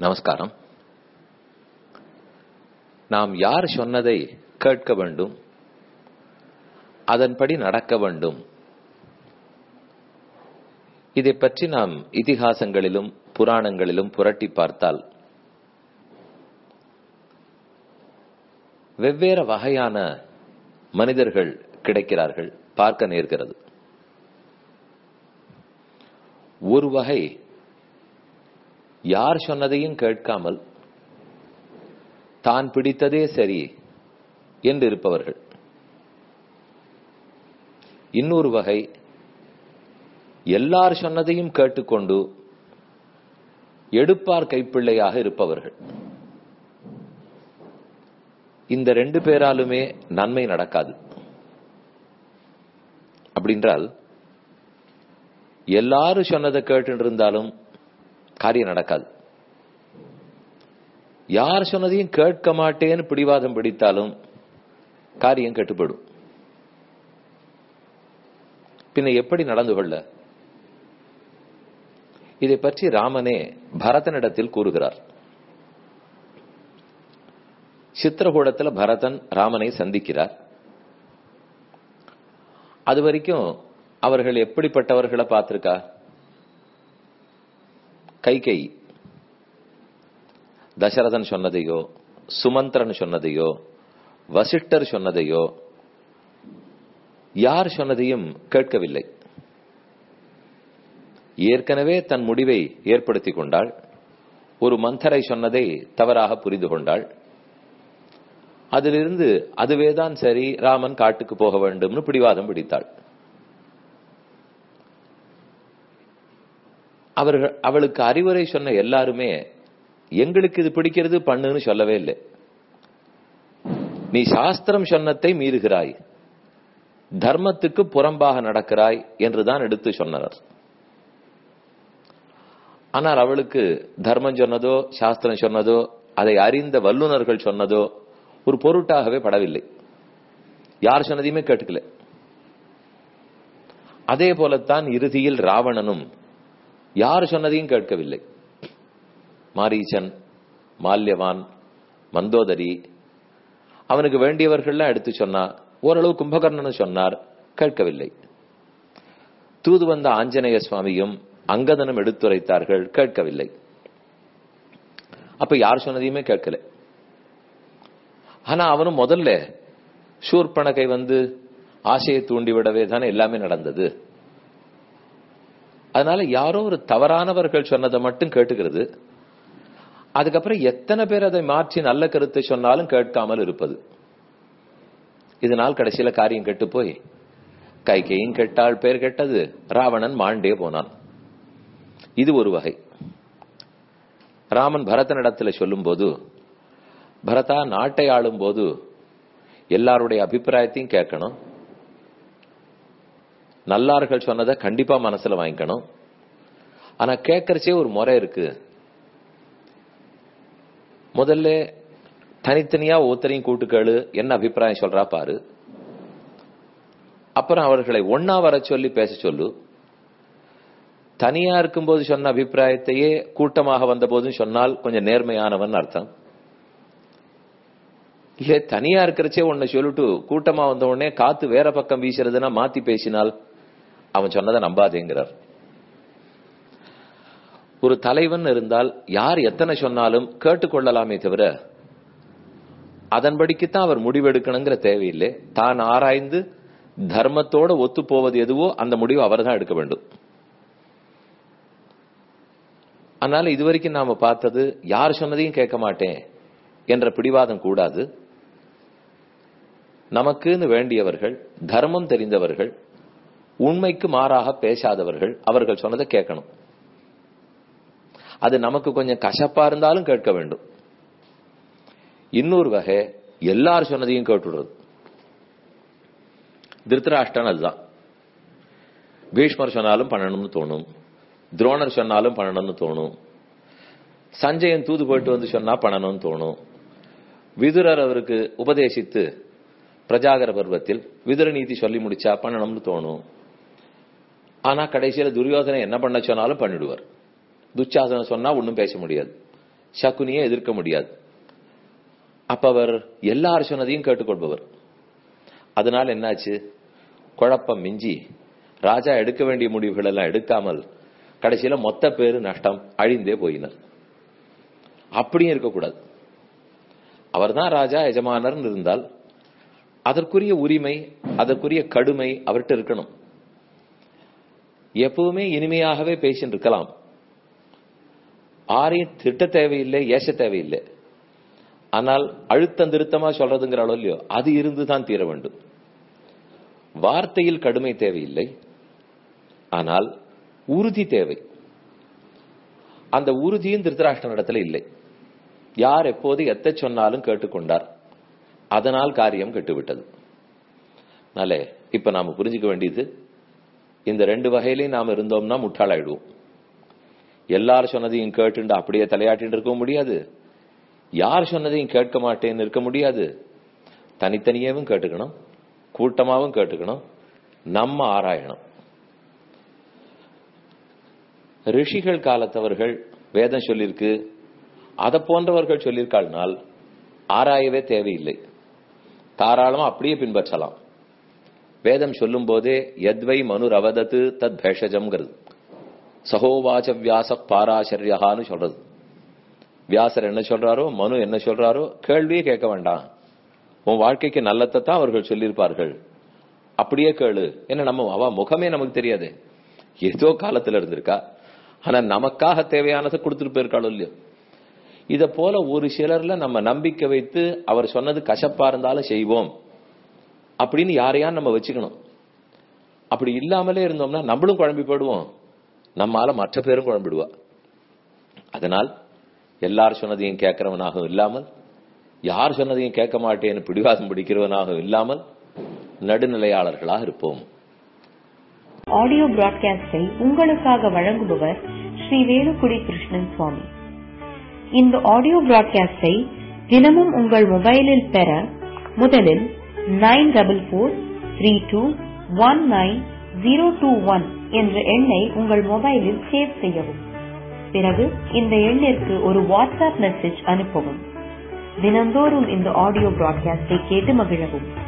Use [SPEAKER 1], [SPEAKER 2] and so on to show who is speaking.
[SPEAKER 1] நமஸ்காரம் நாம் யார் சொன்னதை கேட்க வேண்டும் அதன்படி நடக்க வேண்டும் இதை பற்றி நாம் இதிகாசங்களிலும் புராணங்களிலும் புரட்டி பார்த்தால் வெவ்வேறு வகையான மனிதர்கள் கிடைக்கிறார்கள் பார்க்க நேர்கிறது ஒரு வகை யார் சொன்னதையும் கேட்காமல் தான் பிடித்ததே சரி என்று இருப்பவர்கள் இன்னொரு வகை எல்லார் சொன்னதையும் கேட்டுக்கொண்டு எடுப்பார் கைப்பிள்ளையாக இருப்பவர்கள் இந்த ரெண்டு பேராலுமே நன்மை நடக்காது அப்படின்றால் எல்லாரும் சொன்னதை கேட்டு இருந்தாலும் காரியம் நடக்காது யார் சொன்னதையும் கேட்க மாட்டேன்னு பிடிவாதம் பிடித்தாலும் காரியம் கட்டுப்படும் பின்ன எப்படி நடந்து கொள்ள இதை பற்றி ராமனே பரதனிடத்தில் கூறுகிறார் சித்திரகூடத்தில் பரதன் ராமனை சந்திக்கிறார் அது வரைக்கும் அவர்கள் எப்படிப்பட்டவர்களை பார்த்திருக்கா கைகை தசரதன் சொன்னதையோ சுமந்திரன் சொன்னதையோ வசிஷ்டர் சொன்னதையோ யார் சொன்னதையும் கேட்கவில்லை ஏற்கனவே தன் முடிவை ஏற்படுத்திக் கொண்டாள் ஒரு மந்தரை சொன்னதை தவறாக புரிந்து கொண்டாள் அதிலிருந்து அதுவேதான் சரி ராமன் காட்டுக்கு போக வேண்டும்னு பிடிவாதம் பிடித்தாள் அவர்கள் அவளுக்கு அறிவுரை சொன்ன எல்லாருமே எங்களுக்கு இது பிடிக்கிறது பண்ணுன்னு சொல்லவே இல்லை நீ சாஸ்திரம் சொன்னத்தை மீறுகிறாய் தர்மத்துக்கு புறம்பாக நடக்கிறாய் என்றுதான் எடுத்து சொன்னனர் ஆனால் அவளுக்கு தர்மம் சொன்னதோ சாஸ்திரம் சொன்னதோ அதை அறிந்த வல்லுநர்கள் சொன்னதோ ஒரு பொருட்டாகவே படவில்லை யார் சொன்னதையுமே கேட்டுக்கல அதே போலத்தான் இறுதியில் ராவணனும் யார் சொன்னதையும் கேட்கவில்லை மாரீச்சன் மால்யவான் மந்தோதரி அவனுக்கு வேண்டியவர்கள்லாம் எடுத்து சொன்னா ஓரளவு கும்பகர்ணன் சொன்னார் கேட்கவில்லை தூது வந்த ஆஞ்சநேய சுவாமியும் அங்கதனும் எடுத்துரைத்தார்கள் கேட்கவில்லை அப்ப யார் சொன்னதையுமே கேட்கல ஆனா அவனும் முதல்ல சூர்பணகை வந்து ஆசையை தூண்டிவிடவே தானே எல்லாமே நடந்தது அதனால யாரோ ஒரு தவறானவர்கள் சொன்னதை மட்டும் கேட்டுக்கிறது அதுக்கப்புறம் எத்தனை பேர் அதை மாற்றி நல்ல கருத்தை சொன்னாலும் கேட்காமல் இருப்பது இதனால் கடைசியில காரியம் கெட்டு போய் கைகையும் கெட்டாள் பேர் கெட்டது ராவணன் மாண்டே போனான் இது ஒரு வகை ராமன் பரதனிடத்துல சொல்லும் போது பரதா நாட்டை ஆளும் போது எல்லாருடைய அபிப்பிராயத்தையும் கேட்கணும் நல்லார்கள் சொன்னதை கண்டிப்பா மனசுல வாங்கிக்கணும் ஆனா கேட்கறச்சே ஒரு முறை இருக்கு முதல்ல தனித்தனியா ஒருத்தரையும் கூட்டுக்கேளு என்ன அபிப்பிராயம் சொல்றா பாரு அப்புறம் அவர்களை ஒன்னா வர சொல்லி பேச சொல்லு தனியா இருக்கும்போது சொன்ன அபிப்பிராயத்தையே கூட்டமாக வந்த போதும் சொன்னால் கொஞ்சம் நேர்மையானவன் அர்த்தம் இல்ல தனியா இருக்கிறச்சே உன்னை சொல்லிட்டு கூட்டமா வந்த உடனே காத்து வேற பக்கம் வீசுறதுன்னா மாத்தி பேசினால் அவன் சொன்னதை நம்பாதேங்கிறார் ஒரு தலைவன் இருந்தால் யார் எத்தனை சொன்னாலும் கேட்டுக்கொள்ளலாமே தவிர அதன்படிக்குத்தான் அவர் முடிவெடுக்கணுங்கிற தேவையில்லை தான் ஆராய்ந்து தர்மத்தோட ஒத்து போவது எதுவோ அந்த முடிவு அவர் தான் எடுக்க வேண்டும் அதனால இதுவரைக்கும் நாம பார்த்தது யார் சொன்னதையும் கேட்க மாட்டேன் என்ற பிடிவாதம் கூடாது நமக்குன்னு வேண்டியவர்கள் தர்மம் தெரிந்தவர்கள் உண்மைக்கு மாறாக பேசாதவர்கள் அவர்கள் சொன்னதை கேட்கணும் அது நமக்கு கொஞ்சம் கசப்பா இருந்தாலும் கேட்க வேண்டும் இன்னொரு வகை எல்லார் சொன்னதையும் கேட்டுடுறது திருத்தராஷ்டன் அதுதான் பீஷ்மர் சொன்னாலும் பண்ணணும்னு தோணும் துரோணர் சொன்னாலும் பண்ணணும்னு தோணும் சஞ்சயன் தூது போயிட்டு வந்து சொன்னா பண்ணணும்னு தோணும் விதுரர் அவருக்கு உபதேசித்து பிரஜாகர பருவத்தில் விதுர நீதி சொல்லி முடிச்சா பண்ணணும்னு தோணும் ஆனா கடைசியில துரியோதனை என்ன பண்ண சொன்னாலும் பண்ணிடுவார் துச்சாசனம் சொன்னா ஒன்னும் பேச முடியாது சகுனியை எதிர்க்க முடியாது அப்ப அவர் எல்லார் சொன்னதையும் கேட்டுக்கொள்பவர் அதனால என்னாச்சு குழப்பம் மிஞ்சி ராஜா எடுக்க வேண்டிய முடிவுகள் எல்லாம் எடுக்காமல் கடைசியில மொத்த பேரு நஷ்டம் அழிந்தே போயினர் அப்படியும் இருக்கக்கூடாது அவர்தான் ராஜா எஜமானர் இருந்தால் அதற்குரிய உரிமை அதற்குரிய கடுமை அவர்கிட்ட இருக்கணும் எப்பவுமே இனிமையாகவே பேசிட்டு இருக்கலாம் ஆரையும் திட்ட தேவையில்லை ஏச தேவையில்லை ஆனால் அழுத்தம் திருத்தமா சொல்றதுங்கிற அளவு இல்லையோ அது இருந்துதான் தீர வேண்டும் வார்த்தையில் கடுமை தேவையில்லை ஆனால் உறுதி தேவை அந்த உறுதியும் திருத்தராஷ்டிர இடத்துல இல்லை யார் எப்போது எத்த சொன்னாலும் கேட்டுக்கொண்டார் அதனால் காரியம் கெட்டுவிட்டது நாளே இப்ப நாம புரிஞ்சுக்க வேண்டியது இந்த ரெண்டு வகையிலையும் நாம இருந்தோம்னா முட்டாளாயிடுவோம் எல்லாரும் சொன்னதையும் கேட்டுண்டு அப்படியே தலையாட்டின்னு இருக்க முடியாது யார் சொன்னதையும் கேட்க மாட்டேன்னு இருக்க முடியாது தனித்தனியாவும் கேட்டுக்கணும் கூட்டமாவும் கேட்டுக்கணும் நம்ம ஆராயணும் ரிஷிகள் காலத்தவர்கள் வேதம் சொல்லியிருக்கு அதை போன்றவர்கள் சொல்லியிருக்காள்னால் ஆராயவே தேவையில்லை தாராளமா அப்படியே பின்பற்றலாம் வேதம் சொல்லும் போதே எத்வை மனு ரவதத்து தத் பேஷஜம்ங்கிறது சகோவாச்ச வியாச பாராசர்யான்னு சொல்றது வியாசர் என்ன சொல்றாரோ மனு என்ன சொல்றாரோ கேள்வியே கேட்க வேண்டாம் உன் வாழ்க்கைக்கு நல்லத்தை தான் அவர்கள் சொல்லியிருப்பார்கள் அப்படியே கேளு என்ன நம்ம அவ முகமே நமக்கு தெரியாது ஏதோ காலத்துல இருந்திருக்கா ஆனா நமக்காக தேவையானதை கொடுத்துட்டு போயிருக்காளோ இல்லையோ இத போல ஒரு சிலர்ல நம்ம நம்பிக்கை வைத்து அவர் சொன்னது கசப்பா இருந்தாலும் செய்வோம் அப்படின்னு யாரையா நம்ம வச்சுக்கணும் அப்படி இல்லாமலே இருந்தோம்னா நம்மளும் குழம்பி போயிடுவோம் நம்மால மற்ற பேரும் குழம்பிடுவா அதனால் எல்லார் சொன்னதையும் கேட்கிறவனாகவும் இல்லாமல் யார் சொன்னதையும் கேட்க மாட்டேன்னு பிடிவாதம் பிடிக்கிறவனாகவும் இல்லாமல் நடுநிலையாளர்களாக இருப்போம்
[SPEAKER 2] ஆடியோ பிராட்காஸ்டை உங்களுக்காக வழங்குபவர் ஸ்ரீ வேலுக்குடி கிருஷ்ணன் சுவாமி இந்த ஆடியோ பிராட்காஸ்டை தினமும் உங்கள் மொபைலில் பெற முதலில் nine double four three two one nine zero two one என்ற எண்ணை உங்கள் மொபைலில் சேவ் செய்யவும் பிறகு இந்த எண்ணிற்கு ஒரு வாட்ஸ்அப் மெசேஜ் அனுப்பவும் தினந்தோறும் இந்த ஆடியோ பிராட்காஸ்டை கேட்டு மகிழவும்